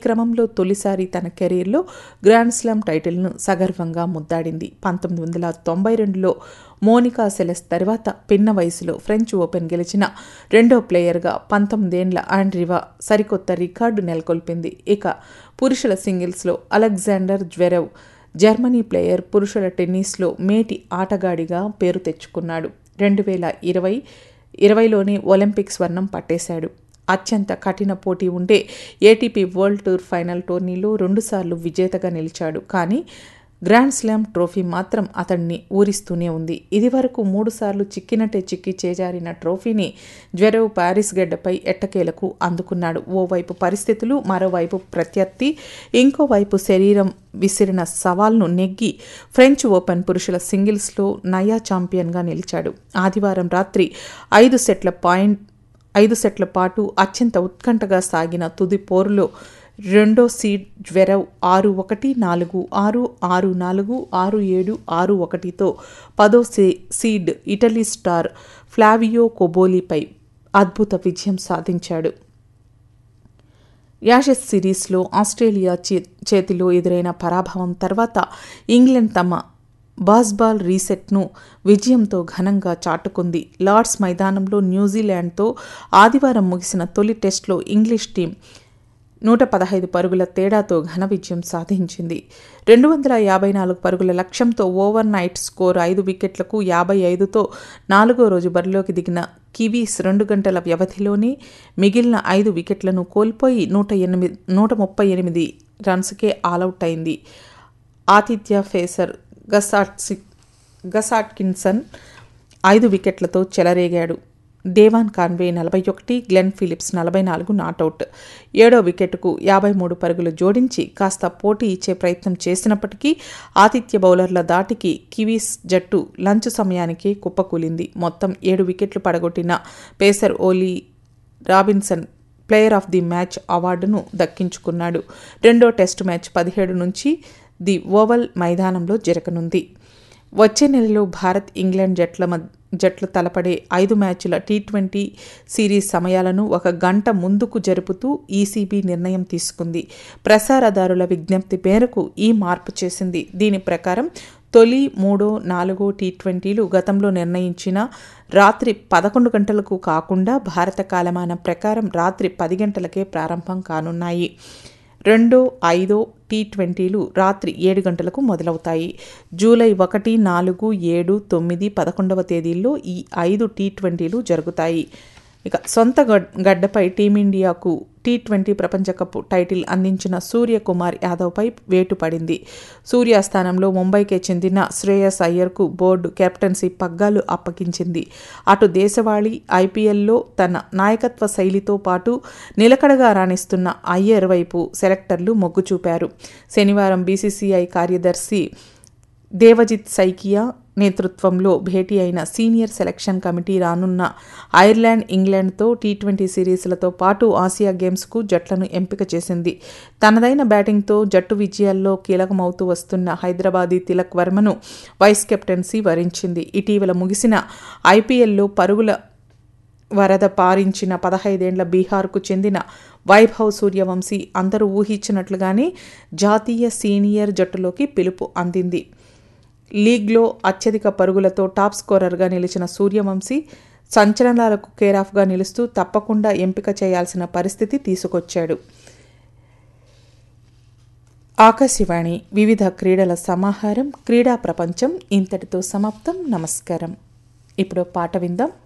క్రమంలో తొలిసారి తన కెరీర్లో గ్రాండ్ స్లామ్ టైటిల్ను సగర్వంగా ముద్దాడింది పంతొమ్మిది వందల తొంభై రెండులో మోనికా సెలెస్ తర్వాత పిన్న వయసులో ఫ్రెంచ్ ఓపెన్ గెలిచిన రెండో ప్లేయర్గా పంతొమ్మిదేండ్ల ఆండ్రివా సరికొత్త రికార్డు నెలకొల్పింది ఇక పురుషుల సింగిల్స్లో అలెగ్జాండర్ జ్వెరవ్ జర్మనీ ప్లేయర్ పురుషుల టెన్నిస్లో మేటి ఆటగాడిగా పేరు తెచ్చుకున్నాడు రెండు వేల ఇరవై ఇరవైలోనే ఒలింపిక్ స్వర్ణం పట్టేశాడు అత్యంత కఠిన పోటీ ఉండే ఏటీపీ వరల్డ్ టూర్ ఫైనల్ టోర్నీలో రెండుసార్లు విజేతగా నిలిచాడు కానీ గ్రాండ్ స్లామ్ ట్రోఫీ మాత్రం అతన్ని ఊరిస్తూనే ఉంది ఇదివరకు మూడుసార్లు చిక్కినట్టే చిక్కి చేజారిన ట్రోఫీని జ్వరవ్ ప్యారిస్ గడ్డపై ఎట్టకేలకు అందుకున్నాడు ఓవైపు పరిస్థితులు మరోవైపు ప్రత్యర్థి ఇంకోవైపు శరీరం విసిరిన సవాల్ను నెగ్గి ఫ్రెంచ్ ఓపెన్ పురుషుల సింగిల్స్లో నయా ఛాంపియన్గా నిలిచాడు ఆదివారం రాత్రి ఐదు సెట్ల పాయింట్ ఐదు సెట్ల పాటు అత్యంత ఉత్కంఠగా సాగిన తుది పోరులో రెండో సీడ్ జ్వెరవ్ ఆరు ఒకటి నాలుగు ఆరు ఆరు నాలుగు ఆరు ఏడు ఆరు ఒకటితో పదో సీ సీడ్ ఇటలీ స్టార్ ఫ్లావియో కొబోలీపై అద్భుత విజయం సాధించాడు యాషెస్ సిరీస్లో ఆస్ట్రేలియా చేతిలో ఎదురైన పరాభవం తర్వాత ఇంగ్లాండ్ తమ బాస్బాల్ రీసెట్ను విజయంతో ఘనంగా చాటుకుంది లార్డ్స్ మైదానంలో న్యూజిలాండ్తో ఆదివారం ముగిసిన తొలి టెస్ట్లో ఇంగ్లీష్ టీం నూట పదహైదు పరుగుల తేడాతో ఘన విజయం సాధించింది రెండు వందల యాభై నాలుగు పరుగుల లక్ష్యంతో ఓవర్ నైట్ స్కోర్ ఐదు వికెట్లకు యాభై ఐదుతో నాలుగో రోజు బరిలోకి దిగిన కివీస్ రెండు గంటల వ్యవధిలోనే మిగిలిన ఐదు వికెట్లను కోల్పోయి నూట ఎనిమిది నూట ముప్పై ఎనిమిది రన్స్కే ఆలౌట్ అయింది ఆతిథ్య ఫేసర్ గసాట్సి గసాట్కిన్సన్ ఐదు వికెట్లతో చెలరేగాడు దేవాన్ కాన్వే నలభై ఒకటి గ్లెన్ ఫిలిప్స్ నలభై నాలుగు నాటౌట్ ఏడో వికెట్కు యాభై మూడు పరుగులు జోడించి కాస్త పోటీ ఇచ్చే ప్రయత్నం చేసినప్పటికీ ఆతిథ్య బౌలర్ల దాటికి కివీస్ జట్టు లంచ్ సమయానికి కుప్పకూలింది మొత్తం ఏడు వికెట్లు పడగొట్టిన pacer Ollie Robinson player of the match అవార్డును దక్కించుకున్నాడు రెండో టెస్ట్ మ్యాచ్ పదిహేడు నుంచి ది ఓవల్ మైదానంలో జరగనుంది వచ్చే నెలలో భారత్ ఇంగ్లాండ్ జట్ల జట్లు తలపడే ఐదు మ్యాచ్ల టీ ట్వంటీ సిరీస్ సమయాలను ఒక గంట ముందుకు జరుపుతూ ఈసీబీ నిర్ణయం తీసుకుంది ప్రసారదారుల విజ్ఞప్తి మేరకు ఈ మార్పు చేసింది దీని ప్రకారం తొలి మూడో నాలుగో టీ ట్వంటీలు గతంలో నిర్ణయించిన రాత్రి పదకొండు గంటలకు కాకుండా భారత కాలమానం ప్రకారం రాత్రి పది గంటలకే ప్రారంభం కానున్నాయి రెండో ఐదో టీ ట్వంటీలు రాత్రి ఏడు గంటలకు మొదలవుతాయి జూలై ఒకటి నాలుగు ఏడు తొమ్మిది పదకొండవ తేదీల్లో ఈ ఐదు టీ ట్వంటీలు జరుగుతాయి ఇక సొంత గడ్డపై టీమిండియాకు టీ ట్వంటీ ప్రపంచ కప్ టైటిల్ అందించిన సూర్యకుమార్ యాదవ్పై వేటు పడింది సూర్య స్థానంలో ముంబైకే చెందిన శ్రేయస్ అయ్యర్కు బోర్డు కెప్టెన్సీ పగ్గాలు అప్పగించింది అటు దేశవాళీ ఐపీఎల్లో తన నాయకత్వ శైలితో పాటు నిలకడగా రాణిస్తున్న అయ్యర్ వైపు సెలెక్టర్లు మొగ్గు చూపారు శనివారం బీసీసీఐ కార్యదర్శి దేవజిత్ సైకియా నేతృత్వంలో భేటీ అయిన సీనియర్ సెలక్షన్ కమిటీ రానున్న ఐర్లాండ్ ఇంగ్లాండ్తో టీ ట్వంటీ సిరీస్లతో పాటు ఆసియా గేమ్స్కు జట్లను ఎంపిక చేసింది తనదైన బ్యాటింగ్తో జట్టు విజయాల్లో కీలకమవుతూ వస్తున్న హైదరాబాదీ తిలక్ వర్మను వైస్ కెప్టెన్సీ వరించింది ఇటీవల ముగిసిన ఐపీఎల్లో పరుగుల వరద పారించిన పదహైదేండ్ల బీహార్కు చెందిన వైభవ్ సూర్యవంశీ అందరూ ఊహించినట్లుగానే జాతీయ సీనియర్ జట్టులోకి పిలుపు అందింది లీగ్లో అత్యధిక పరుగులతో టాప్ స్కోరర్గా నిలిచిన సూర్యవంశీ సంచలనాలకు కేరాఫ్గా నిలుస్తూ తప్పకుండా ఎంపిక చేయాల్సిన పరిస్థితి తీసుకొచ్చాడు ఆకాశవాణి వివిధ క్రీడల సమాహారం క్రీడా ప్రపంచం ఇంతటితో సమాప్తం నమస్కారం ఇప్పుడు పాట విందాం